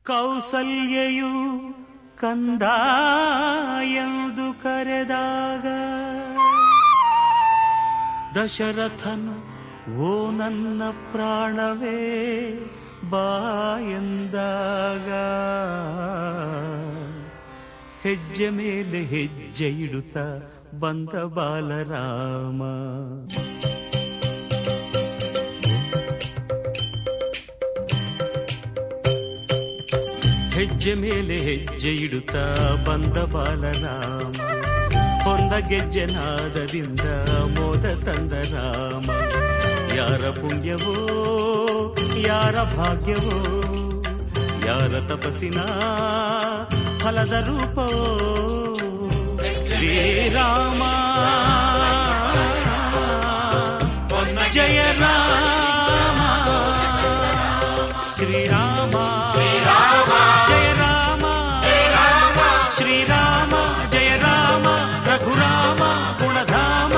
ಕೌಸಲ್ಯೆಯು ಕಂದ ಎಂದು ಕರೆದಾಗ ದಶರಥನು ಓ ನನ್ನ ಪ್ರಾಣವೇ ಬಾಯಂದಾಗ ಹೆಜ್ಜೆ ಮೇಲೆ ಹೆಜ್ಜೆ ಇಡುತ್ತ ಬಂದ ಬಾಲರಾಮ ಹೆಜ್ಜೆ ಮೇಲೆ ಹೆಜ್ಜೆ ಇಡುತ್ತಾ ಬಂದ ಬಾಲರಾಮ ಹೊಂದ ಗೆಜ್ಜೆ ನಾದದಿಂದ ಮೋದ ತಂದ ರಾಮ ಯಾರ ಪುಣ್ಯವೋ ಯಾರ ಭಾಗ್ಯವೋ ಯಾರ ತಪಸ್ಸಿನ ಫಲದ ರೂಪವೋ ಶ್ರೀರಾಮ ಜಯ ರಾಮ ಶ್ರೀರಾಮ ಜಯ ರಾಮ ಶ್ರೀರಾಮ ಜಯ ರಾಮ ರಘುರಾಮ ಗುಣಧಾಮ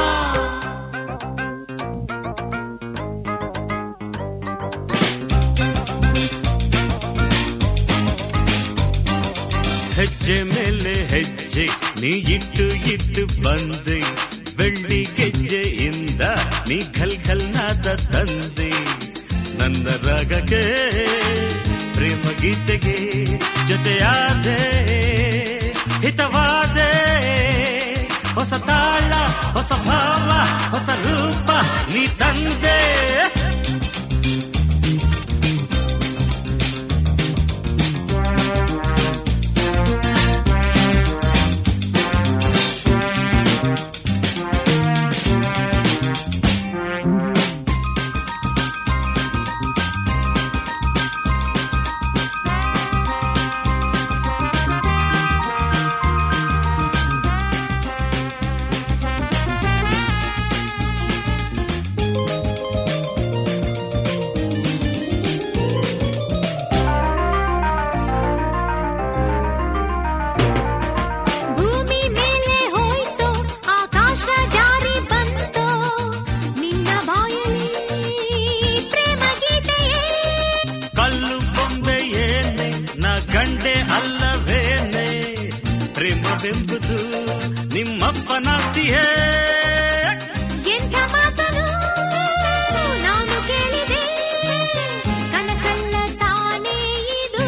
ಹೆಜ್ಜೆ ಮೇಲೆ ಹೆಜ್ಜೆ ನೀ ಇಟ್ಟು ಇಟ್ಟು ಬಂದೆ ಬೆಳ್ಳಿ ಗೆಜ್ಜೆಯಿಂದ ನೀ ಘಲ್ ಘಲ್ ನಾದ ತಂದೆ ನನ್ನ ರಾಗಕ್ಕೆ ಪ್ರೇಮ ಗೀತೆಗೆ ಜೊತೆಯಾದೆ ಹಿತವಾದೆ ಹೊಸ ತಾಳ ಹೊಸ ಭಾವ ಹೊಸ ರೂಪ ನೀ ತಂದೆ ಭೂಮಿ ಮೇಲೆ ಹೋಯ್ತು ಆಕಾಶ ಜಾರಿ ಬಂತು ನಿನ್ನ ಬಾಯಲ್ಲಿ ಪ್ರೇಮ ಗೀತೆಯೇ ಕಲ್ಲು ಬೊಂಬೆ ಏನೆ ನ ಗಂಡೆ ಅಲ್ಲವೇನೆ ಪ್ರೇಮವೆಂಬುದು ನಿಮ್ಮಪ್ಪನಾಸ್ತಿಯೇ ಎಂಥ ಮಾತನು ನಾನು ಕೇಳಿದೆ ಕನಸಲ್ಲ ತಾನೇ ಇದು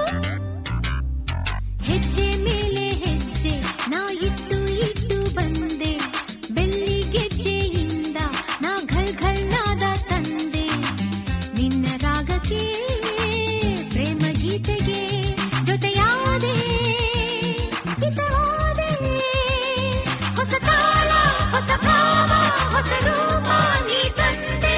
ಹೆಜ್ಜೆ ಮೇಲೆ ಹೆಜ್ಜೆ ನಾ ಇಟ್ಟು ಇಟ್ಟು ಬಂದೆ ಬೆಳ್ಳಿ ಗೆಜ್ಜೆಯಿಂದ ನಾ ಘಲ್ ಘಲ್ ನಾದ ತಂದೆ ನಿನ್ನ ರಾಗಕ್ಕೆ ಪ್ರೇಮ ಗೀತೆಗೆ ಜೊತೆಯಾದೆ ಹಿತವಾದೆ ಹೊಸ ತಾಳ ಹೊಸ ಭಾವ ಹೊಸ ರೂಪ ನೀ ತಂದೆ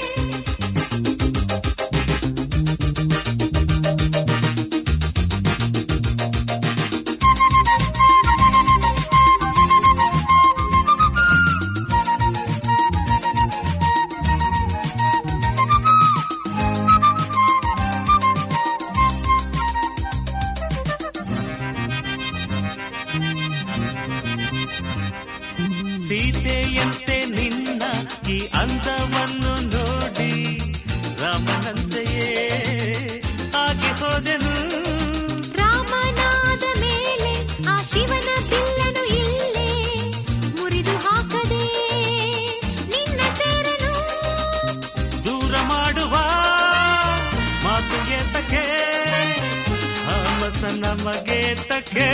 ಸೀತೆಯಂತೆ ನಿನ್ನ ಈ ಅಂದವನ್ನು ನೋಡಿ ರಾಮನಂತೆಯೇ ಆಗಿ ಹೋದೆನು ರಾಮನಾದ ಮೇಲೆ ಆ ಶಿವನ ಬಿಲ್ಲನು ಇಲ್ಲೇ ಮುರಿದು ಹಾಕದೆ ನಿನ್ನ ಸೇರನು ದೂರ ಮಾಡುವ ಮಾತು ಏತಕ್ಕೆ ತಾಮಸ ನಮಗೆ ತಕ್ಕೆ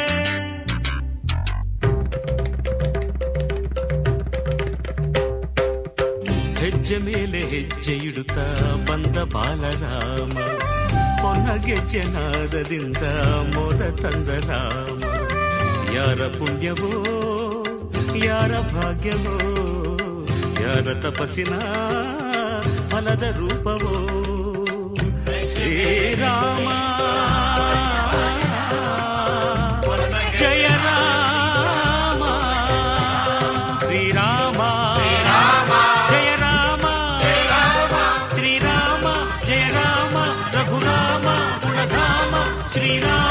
ಹೆಜ್ಜೆ ಮೇಲೆ ಹೆಜ್ಜೆ ಇಡುತ್ತಾ ಬಂದ ಬಾಲರಾಮ ಹೊನ್ನ ಗೆಜ್ಜೆ ನಾದದಿಂದ ಮೋದ ತಂದ ರಾಮ ಯಾರ ಪುಣ್ಯವೋ ಯಾರ ಭಾಗ್ಯವೋ ಯಾರ ತಪಸ್ಸಿನ ಫಲದ ರೂಪವೋ ಶ್ರೀರಾಮ ಜಯ ರಾಮ ಶ್ರೀರಾಮ ಜಯ ರಾಮ ಶ್ರೀರಾಮ ಜಯ ರಾಮ ರಘುರಾಮ ಗುಣಧಾಮ ಶ್ರೀರಾಮ